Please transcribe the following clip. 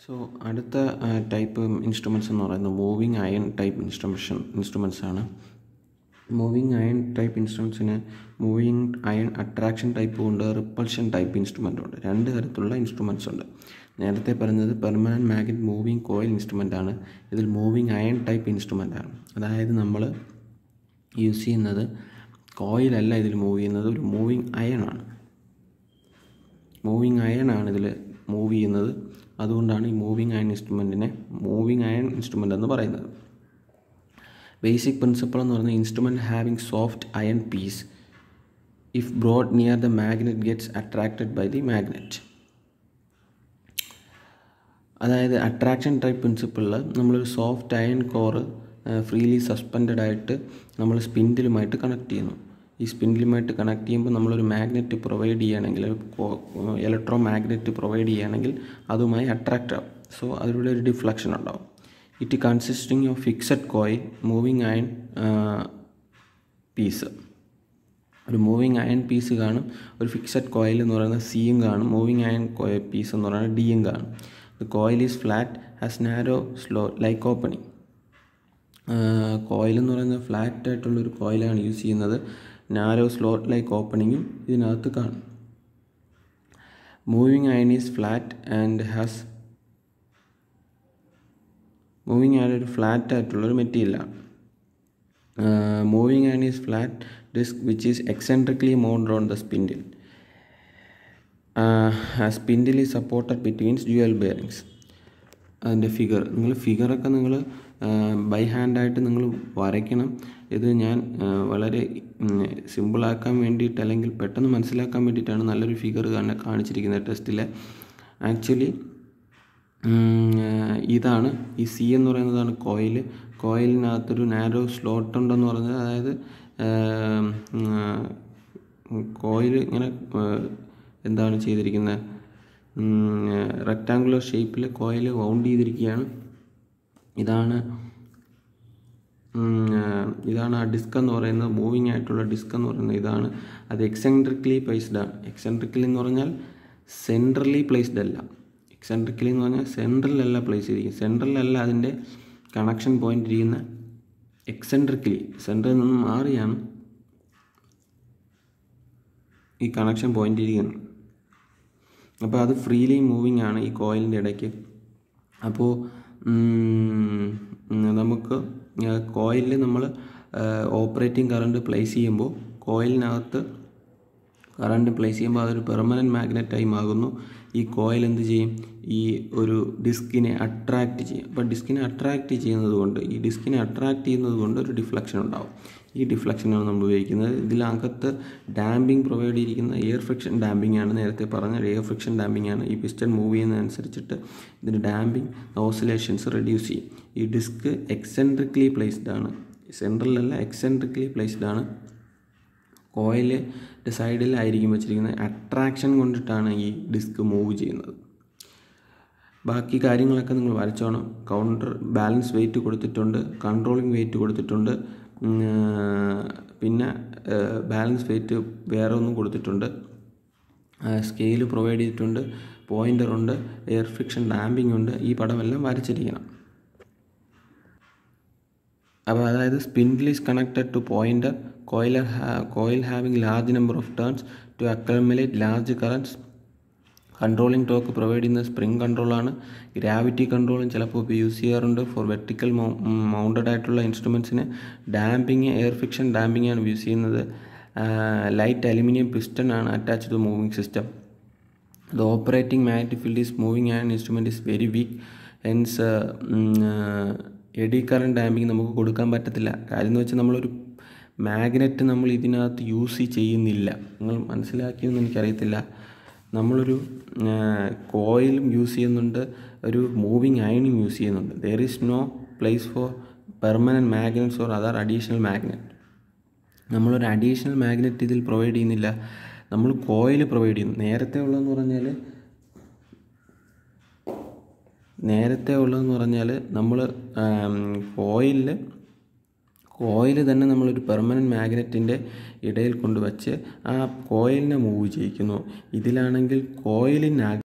so അടുത്ത type instruments എന്ന് പറയുന്നത് moving iron type instrumentation instruments ആണ് മൂവിങ് അയൺ ടൈപ്പ് ഇൻസ്ട്രുമെൻസിന് മൂവിങ് അയൺ അട്രാക്ഷൻ ടൈപ്പും ഉണ്ട് റിപ്പൾഷൻ ടൈപ്പ് ഇൻസ്ട്രുമെൻറ്റും ഉണ്ട് രണ്ട് തരത്തിലുള്ള ഇൻസ്ട്രുമെൻറ്റ്സ് ഉണ്ട് നേരത്തെ പറഞ്ഞത് permanent magnet moving coil instrument ആണ് ഇതിൽ മൂവിങ് അയൺ ടൈപ്പ് ഇൻസ്ട്രുമെൻ്റ് ആണ് അതായത് നമ്മൾ യൂസ് ചെയ്യുന്നത് കോയിലല്ല ഇതിൽ മൂവ് ചെയ്യുന്നത് ഒരു മൂവിങ് അയൺ ആണ് മൂവിങ് അയൺ ആണ് ഇതിൽ മൂവ് ചെയ്യുന്നത് അതുകൊണ്ടാണ് ഈ മൂവിങ് അയൺ ഇൻസ്ട്രുമെൻറ്റിനെ മൂവിങ് അയൺ ഇൻസ്ട്രുമെൻ്റ് എന്ന് പറയുന്നത് ബേസിക് പ്രിൻസിപ്പിൾ എന്ന് പറയുന്നത് instrument having soft iron piece if brought near the magnet gets attracted by the magnet അതായത് അട്രാക്ഷൻ ടൈപ്പ് പ്രിൻസിപ്പിളിൽ നമ്മളൊരു soft iron core freely suspended ആയിട്ട് നമ്മൾ സ്പിൻഡിലുമായിട്ട് കണക്ട് ചെയ്യുന്നു ഈ സ്പിൻഡിലുമായിട്ട് കണക്ട് ചെയ്യുമ്പോൾ നമ്മളൊരു മാഗ്നറ്റ് പ്രൊവൈഡ് ചെയ്യുകയാണെങ്കിൽ ഇലക്ട്രോ മാഗ്നറ്റ് പ്രൊവൈഡ് ചെയ്യുകയാണെങ്കിൽ അതുമായി അട്രാക്റ്റ് ആവും സോ അതിലൂടെ ഒരു ഡിഫ്ലക്ഷൻ ഉണ്ടാവും it consisting of fixed coil moving iron piece ഒരു മൂവിങ് അയൺ പീസ് കാണും ഒരു ഫിക്സഡ് കോയിൽ എന്ന് പറയുന്നത് സിയും കാണും മൂവിങ് അയൺ പീസ് എന്ന് പറയുന്നത് ഡിയും കാണും the coil is flat has narrow slot like opening coil എന്ന് പറയുന്നത് ഫ്ലാറ്റ് ആയിട്ടുള്ളൊരു കോയിലാണ് യൂസ് ചെയ്യുന്നത് നാരോ സ്ലോട്ട് ലൈക്ക് ഓപ്പണിങ്ങും ഇതിനകത്ത് കാണും moving iron is flat and has moving iron ഒരു ഫ്ലാറ്റ് ആയിട്ടുള്ളൊരു മെറ്റീരിയലാണ് moving iron is flat disc which is eccentrically mounted on the spindle spindle is supported between dual bearings അതിൻ്റെ figure നിങ്ങൾ ഫിഗറൊക്കെ നിങ്ങൾ ബൈ ഹാൻഡായിട്ട് നിങ്ങൾ വരയ്ക്കണം ഇത് ഞാൻ വളരെ സിമ്പിളാക്കാൻ വേണ്ടിയിട്ട് അല്ലെങ്കിൽ പെട്ടെന്ന് മനസ്സിലാക്കാൻ വേണ്ടിയിട്ടാണ് നല്ലൊരു ഫിഗർ തന്നെ കാണിച്ചിരിക്കുന്നത് ടെസ്റ്റിൽ ആക്ച്വലി ഇതാണ് ഈ സി എന്ന് പറയുന്നതാണ് കോയിൽ കോയിലിനകത്തൊരു നാരോ സ്ലോട്ട് ഉണ്ടെന്ന് പറഞ്ഞത് അതായത് കോയിൽ ഇങ്ങനെ എന്താണ് ചെയ്തിരിക്കുന്നത് റെക്റ്റാങ്കുലർ ഷേപ്പിൽ കോയിൽ വൗണ്ട് ചെയ്തിരിക്കുകയാണ് ഇതാണ് ഇതാണ് ആ ഡിസ്ക് എന്ന് പറയുന്നത് മൂവിങ് ആയിട്ടുള്ള ഡിസ്ക് എന്ന് പറയുന്നത് ഇതാണ് അത് എക്സെൻട്രിക്കലി പ്ലേസ്ഡ് ആണ് എക്സെൻട്രിക്കലി എന്ന് പറഞ്ഞാൽ സെൻട്രലി പ്ലേസ്ഡ് അല്ല എക്സെൻട്രിക്കലി എന്ന് പറഞ്ഞാൽ സെൻട്രലല്ല പ്ലേസ് ചെയ്തിരിക്കുന്നത് സെൻട്രലല്ല അതിൻ്റെ കണക്ഷൻ പോയിന്റ് ഇരിക്കുന്ന എക്സെൻട്രിക്കലി സെൻട്രലിൽ നിന്ന് മാറിയാണ് ഈ കണക്ഷൻ പോയിന്റ് ഇരിക്കുന്നത് അപ്പോൾ അത് ഫ്രീലി മൂവിങ് ആണ് ഈ കോയിലിൻ്റെ ഇടയ്ക്ക് അപ്പോൾ നമുക്ക് കോയിലിൽ നമ്മൾ ഓപ്പറേറ്റിംഗ് കറണ്ട് പ്ലേസ് ചെയ്യുമ്പോൾ കോയിലിനകത്ത് കറണ്ട് പ്ലേസ് ചെയ്യുമ്പോൾ അതൊരു പെർമനൻറ്റ് മാഗ്നറ്റായി മാറുന്നു ഈ കോയിൽ എന്ത് ചെയ്യും ഈ ഒരു ഡിസ്കിനെ അട്രാക്റ്റ് ചെയ്യും അപ്പോൾ ഡിസ്കിനെ അട്രാക്റ്റ് ചെയ്യുന്നത് കൊണ്ട് ഈ ഡിസ്കിനെ അട്രാക്റ്റ് ചെയ്യുന്നത് കൊണ്ട് ഒരു ഡിഫ്ലക്ഷൻ ഉണ്ടാവും ഈ ഡിഫ്ലക്ഷനാണ് നമ്മൾ ഉപയോഗിക്കുന്നത് ഇതിനകത്ത് ഡാമ്പിങ് പ്രൊവൈഡ് ചെയ്തിരിക്കുന്ന എയർ ഫ്രിക്ഷൻ ഡാമ്പിംഗ് ആണ് നേരത്തെ പറഞ്ഞ എയർ ഫ്രിക്ഷൻ ഡാമ്പിംഗ് ആണ് ഈ പിസ്റ്റൺ മൂവ് ചെയ്യുന്നതനുസരിച്ചിട്ട് ഇതിന് ഡാമ്പിംഗ് ഓസിലേഷൻസ് റെഡ്യൂസ് ചെയ്യും ഈ ഡിസ്ക് എക്സെൻട്രിക്കലി പ്ലേസ്ഡ് ആണ് സെൻട്രലല്ല എക്സെൻട്രിക്കലി പ്ലേസ്ഡ് ആണ് കോയിലിൻ്റെ സൈഡിലായിരിക്കും വെച്ചിരിക്കുന്നത് അട്രാക്ഷൻ കൊണ്ടിട്ടാണ് ഈ ഡിസ്ക് മൂവ് ചെയ്യുന്നത് ബാക്കി കാര്യങ്ങളൊക്കെ നിങ്ങൾ വരച്ചോണം കൗണ്ടർ ബാലൻസ് വെയിറ്റ് കൊടുത്തിട്ടുണ്ട് കൺട്രോളിങ് വെയിറ്റ് കൊടുത്തിട്ടുണ്ട് പിന്നെ ബാലൻസ് വെയിറ്റ് വേറെ ഒന്നും കൊടുത്തിട്ടുണ്ട് സ്കെയിൽ പ്രൊവൈഡ് ചെയ്തിട്ടുണ്ട് പോയിൻ്റർ ഉണ്ട് എയർ ഫിക്ഷൻ ഡാമ്പിംഗ് ഉണ്ട് ഈ പടമെല്ലാം വരച്ചിരിക്കണം അപ്പോൾ അതായത് spindle is connected to pointer കോയിലർ coil having large number of turns to accumulate large currents controlling torque provide ചെയ്യുന്ന സ്പ്രിംഗ് കൺട്രോളാണ് ഗ്രാവിറ്റി കൺട്രോളും ചിലപ്പോൾ ഇപ്പോൾ യൂസ് ചെയ്യാറുണ്ട് ഫോർ വെർട്ടിക്കൽ മൗണ്ടഡ് ആയിട്ടുള്ള ഇൻസ്ട്രുമെൻസിന് ഡാമ്പിങ് എയർ ഫിക്ഷൻ ഡാമ്പിംഗ് ആണ് യൂസ് ചെയ്യുന്നത് ലൈറ്റ് അലുമിനിയം പിസ്റ്റൺ ആണ് attach to moving system the operating magnetic field is moving and instrument is very weak hence eddy current damping നമുക്ക് കൊടുക്കാൻ പറ്റത്തില്ല കാര്യം എന്ന് വെച്ചാൽ നമ്മളൊരു മാഗ്നറ്റ് നമ്മൾ ഇതിനകത്ത് യൂസ് ചെയ്യുന്നില്ല നിങ്ങൾ മനസ്സിലാക്കിയെന്ന് എനിക്കറിയത്തില്ല നമ്മളൊരു കോയിലും യൂസ് ചെയ്യുന്നുണ്ട് ഒരു മൂവിങ് അയണും യൂസ് ചെയ്യുന്നുണ്ട് there is no place for permanent magnets or other additional magnet നമ്മളൊരു അഡീഷണൽ മാഗ്നറ്റ് ഇതിൽ പ്രൊവൈഡ് ചെയ്യുന്നില്ല നമ്മൾ കോയിൽ പ്രൊവൈഡ് ചെയ്യുന്നു നേരത്തെ ഉള്ളതെന്ന് പറഞ്ഞാൽ നേരത്തെ ഉള്ളതെന്ന് പറഞ്ഞാൽ നമ്മൾ കോയിലിൽ കോയിൽ തന്നെ നമ്മളൊരു പെർമനൻറ്റ് മാഗ്നറ്റിൻ്റെ ഇടയിൽ കൊണ്ടുവച്ച് ആ കോയിലിനെ മൂവ് ചെയ്യിക്കുന്നു ഇതിലാണെങ്കിൽ കോയിലിന്